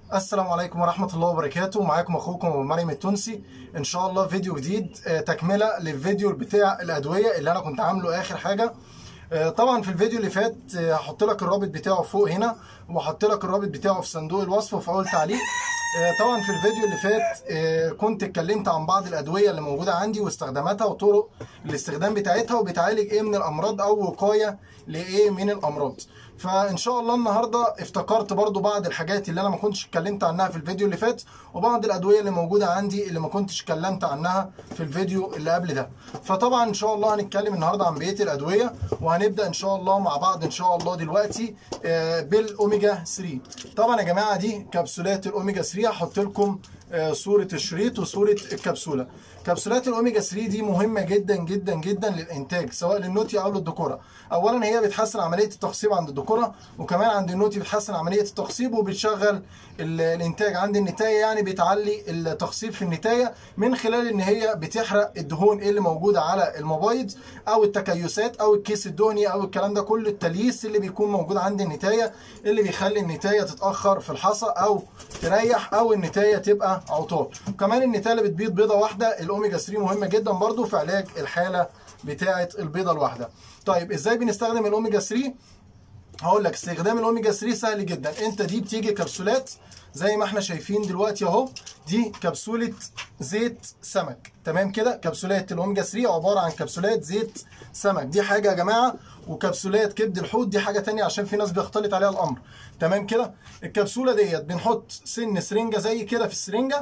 السلام عليكم ورحمة الله وبركاته معاكم أخوكم أبو مريم التونسي إن شاء الله فيديو جديد آه، تكملة للفيديو بتاع الأدوية اللي أنا كنت عامله آخر حاجة آه، طبعا في الفيديو اللي فات آه، هحط لك الرابط بتاعه فوق هنا وهحط لك الرابط بتاعه في صندوق الوصف وفي أول تعليق آه، طبعا في الفيديو اللي فات آه، كنت اتكلمت عن بعض الأدوية اللي موجودة عندي واستخداماتها وطرق الاستخدام بتاعتها وبتعالج إيه من الأمراض أو وقاية لإيه من الأمراض فان شاء الله النهارده افتكرت برضو بعض الحاجات اللي انا ما كنتش اتكلمت عنها في الفيديو اللي فات وبعض الادويه اللي موجوده عندي اللي ما كنتش اتكلمت عنها في الفيديو اللي قبل ده فطبعا ان شاء الله هنتكلم النهارده عن بقيه الادويه وهنبدا ان شاء الله مع بعض ان شاء الله دلوقتي آه، بالاوميجا 3 طبعا يا جماعه دي كبسولات الاوميجا 3 هحط لكم آه، صوره الشريط وصوره الكبسوله كبسولات الاوميجا 3 دي مهمه جدا جدا جدا للانتاج سواء للنوتي او للذكوره اولا هي بتحسن عمليه التخصيب عند الذكوره وكمان عند النوتي بتحسن عمليه التخصيب وبتشغل ال- الانتاج عند النتايه يعني بتعلي التخصيب في النتايه من خلال ان هي بتحرق الدهون اللي موجوده على المبايض او التكيسات او الكيس الدهني او الكلام ده كله التلييس اللي بيكون موجود عند النتايه اللي بيخلي النتايه تتاخر في الحصى او تريح او النتايه تبقى عطار كمان النتايه اللي بتبيض بيضه واحده الاوميجا 3 مهمه جدا برضو في علاج الحاله بتاعه البيضه الواحده طيب ازاي بنستخدم الاوميجا 3 هقول لك استخدام الاوميجا 3 سهل جدا انت دي بتيجي كبسولات زي ما احنا شايفين دلوقتي اهو دي كبسوله زيت سمك تمام كده كبسولات الاوميجا 3 عباره عن كبسولات زيت سمك دي حاجه يا جماعه وكبسولات كبد الحوت دي حاجه تانية عشان في ناس بيختلط عليها الامر تمام كده الكبسوله ديت بنحط سن سرنجه زي كده في السرنجه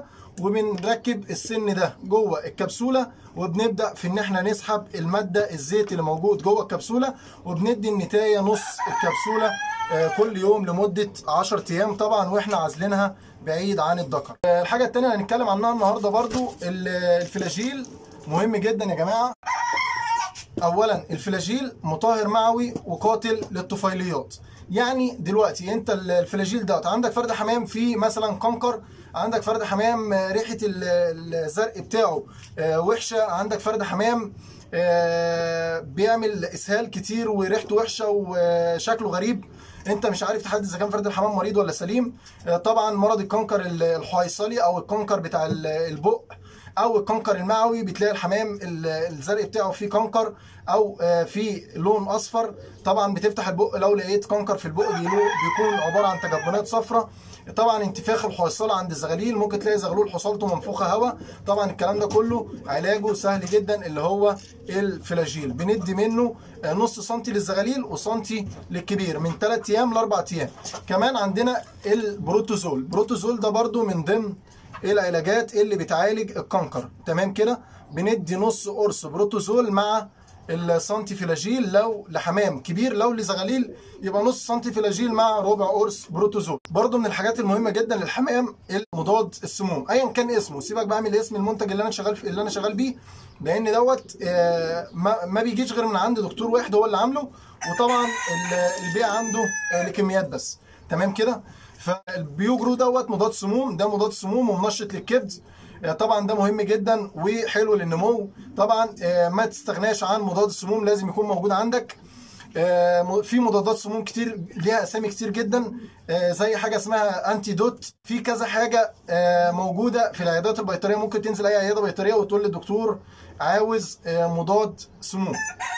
وبنركب السن ده جوه الكبسوله وبنبدا في ان احنا نسحب الماده الزيت اللي موجود جوه الكبسوله وبندي النتايه نص الكبسوله آه، كل يوم لمده 10 ايام طبعا واحنا عازلينها بعيد عن الذكر آه، الحاجه الثانيه اللي هنتكلم عنها النهارده برضو ال- الفلاجيل مهم جدا يا جماعه اولا الفلاجيل مطهر معوي وقاتل للطفيليات يعني دلوقتي انت ال- الفلاجيل دوت عندك فرد حمام فيه مثلا كنكر عندك فرد حمام آه، ريحه ال- الزرق بتاعه آه، وحشه عندك فرد حمام آه، بيعمل اسهال كتير وريحته وحشه وشكله غريب انت مش عارف تحدد اذا كان فرد الحمام مريض ولا سليم آه، طبعا مرض الكنكر ال- الحويصلي او الكنكر بتاع ال- البق او الكنكر المعوي بتلاقي الحمام ال- الزرق بتاعه فيه كنكر او آه، فيه لون اصفر طبعا بتفتح البق لو لقيت كنكر في البق بيلو- بيكون عباره عن تجبنات صفراء طبعا انتفاخ الحصاله عند الزغاليل ممكن تلاقي زغلول حصالته منفوخه هواء طبعا الكلام ده كله علاجه سهل جدا اللي هو الفلاجيل بندي منه آه، نص سنتي للزغاليل وسنتي للكبير من 3 ايام ل 4 ايام كمان عندنا البروتوزول البروتوزول ده برده من ضمن العلاجات اللي بتعالج الكنكر تمام كده بندي نص قرص بروتوزول مع السنتي فلاجيل لو لحمام كبير لو لزغاليل يبقى نص سنتي فلاجيل مع ربع قرص بروتوزول برضو من الحاجات المهمه جدا للحمام المضاد السموم ايا كان اسمه سيبك بقى من اسم المنتج اللي انا شغال في اللي انا شغال بيه لان دوت آه، ما, ما بيجيش غير من عند دكتور واحد هو اللي عامله وطبعا ال- البيع عنده آه، لكميات بس تمام كده فالبيوجرو دوت مضاد سموم ده مضاد سموم ومنشط للكبد آه، طبعا ده مهم جدا وحلو للنمو طبعا آه، ما تستغناش عن مضاد السموم لازم يكون موجود عندك آه، م- في مضادات سموم كتير ليها اسامي كتير جدا آه، زي حاجه اسمها انتي دوت في كذا حاجه آه، موجوده في العيادات البيطريه ممكن تنزل اي عياده بيطريه وتقول للدكتور عاوز آه، مضاد سموم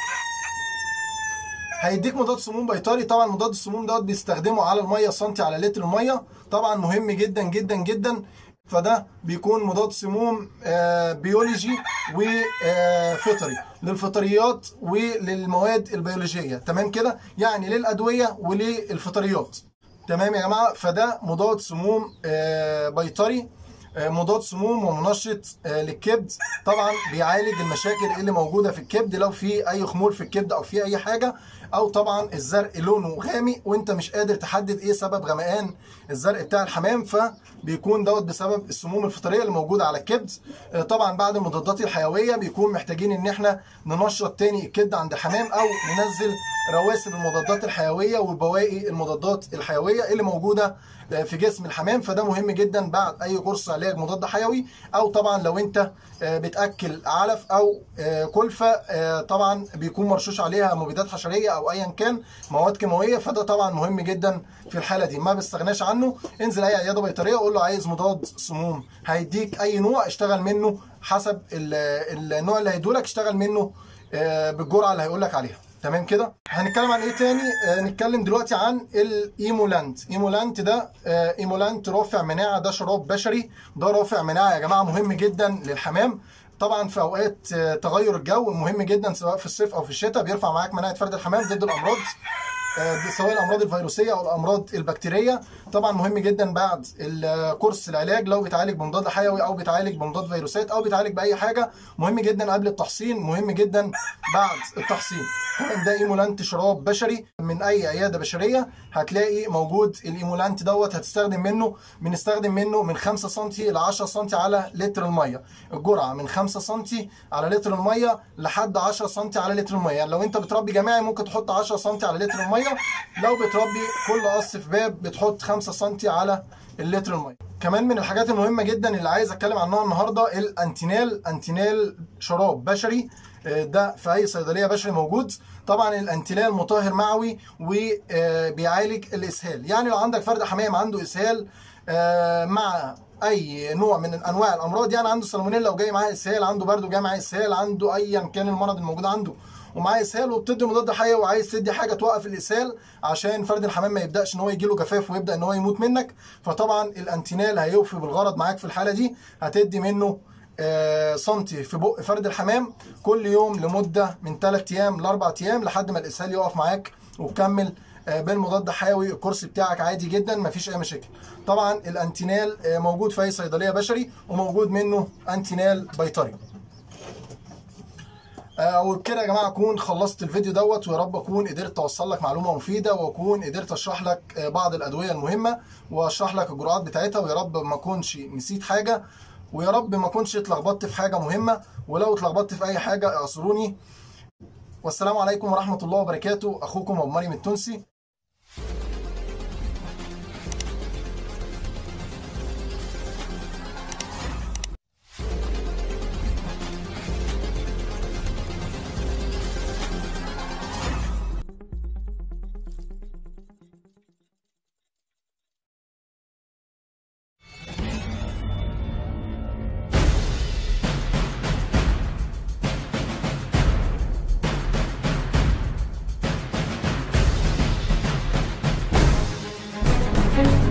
هيديك مضاد سموم بيطري طبعا مضاد السموم دوت بيستخدمه على الميه سنتي على لتر الميه طبعا مهم جدا جدا جدا فده بيكون مضاد سموم آه، بيولوجي وفطري للفطريات وللمواد البيولوجيه تمام كده يعني للادويه وللفطريات تمام يا جماعه فده مضاد سموم آه، بيطري آه، مضاد سموم ومنشط آه، للكبد طبعا بيعالج المشاكل اللي موجوده في الكبد لو في اي خمول في الكبد او في اي حاجه او طبعا الزرق لونه غامق وانت مش قادر تحدد ايه سبب غمقان الزرق بتاع الحمام فبيكون دوت بسبب السموم الفطريه اللي موجوده على الكبد آه، طبعا بعد المضادات الحيويه بيكون محتاجين ان احنا ننشط تاني الكبد عند الحمام او ننزل رواسب المضادات الحيويه وبواقي المضادات الحيويه اللي موجوده في جسم الحمام فده مهم جدا بعد اي كورس علاج مضاد حيوي او طبعا لو انت بتاكل علف او كلفه طبعا بيكون مرشوش عليها مبيدات حشريه او ايا كان مواد كيماويه فده طبعا مهم جدا في الحاله دي ما بستغناش عنه انزل اي عياده بيطريه قول له عايز مضاد سموم هيديك اي نوع اشتغل منه حسب ال- النوع اللي هيدولك اشتغل منه آه، بالجرعه اللي هيقول لك عليها تمام كده هنتكلم عن ايه تاني آه نتكلم دلوقتي عن الايمولانت ايمولانت ده آه ايمولانت رافع مناعه ده شراب بشري ده رافع مناعه يا جماعه مهم جدا للحمام طبعا في اوقات آه تغير الجو مهم جدا سواء في الصيف او في الشتاء بيرفع معاك مناعه فرد الحمام ضد الامراض آه، سواء الامراض الفيروسيه او الامراض البكتيريه طبعا مهم جدا بعد الكورس العلاج لو بيتعالج بمضاد حيوي او بيتعالج بمضاد فيروسات او بيتعالج باي حاجه مهم جدا قبل التحصين مهم جدا بعد التحصين كمان ده ايمولانت شراب بشري من اي عياده بشريه هتلاقي موجود الايمولانت دوت هتستخدم منه بنستخدم منه من 5 سم ل 10 سم على لتر الميه الجرعه من 5 سم على لتر الميه لحد 10 سم على لتر الميه يعني لو انت بتربي جماعي ممكن تحط 10 سم على لتر الميه لو بتربي كل قص في باب بتحط 5 سم على اللتر الميه كمان من الحاجات المهمه جدا اللي عايز اتكلم عنها النهارده الانتينال انتينال شراب بشري آه، ده في اي صيدليه بشري موجود طبعا الانتينال مطهر معوي وبيعالج الاسهال يعني لو عندك فرد حمام عنده اسهال آه، مع اي نوع من انواع الامراض يعني عنده سالمونيلا وجاي معاه اسهال عنده برد وجاي معاه اسهال عنده ايا كان المرض الموجود عنده ومعاه اسهال وبتدي مضاد حيوي وعايز تدي حاجه توقف الاسهال عشان فرد الحمام ما يبداش ان هو يجي له جفاف ويبدا ان هو يموت منك فطبعا الانتينال هيوفي بالغرض معاك في الحاله دي هتدي منه آه، سنتي في بق فرد الحمام كل يوم لمده من 3 ايام ل 4 ايام لحد ما الاسهال يقف معاك وتكمل آه، بالمضاد حيوي الكورس بتاعك عادي جدا مفيش اي مشاكل طبعا الانتينال آه، موجود في اي صيدليه بشري وموجود منه انتينال بيطري آه، وبكده يا جماعه اكون خلصت الفيديو دوت ويا رب اكون قدرت اوصل لك معلومه مفيده واكون قدرت اشرح لك آه، بعض الادويه المهمه واشرح لك الجرعات بتاعتها ويا رب ما اكونش نسيت حاجه ويا رب ما اكونش اتلخبطت في حاجه مهمه ولو اتلخبطت في اي حاجه اعذروني والسلام عليكم ورحمه الله وبركاته اخوكم ابو مريم التونسي Thank you.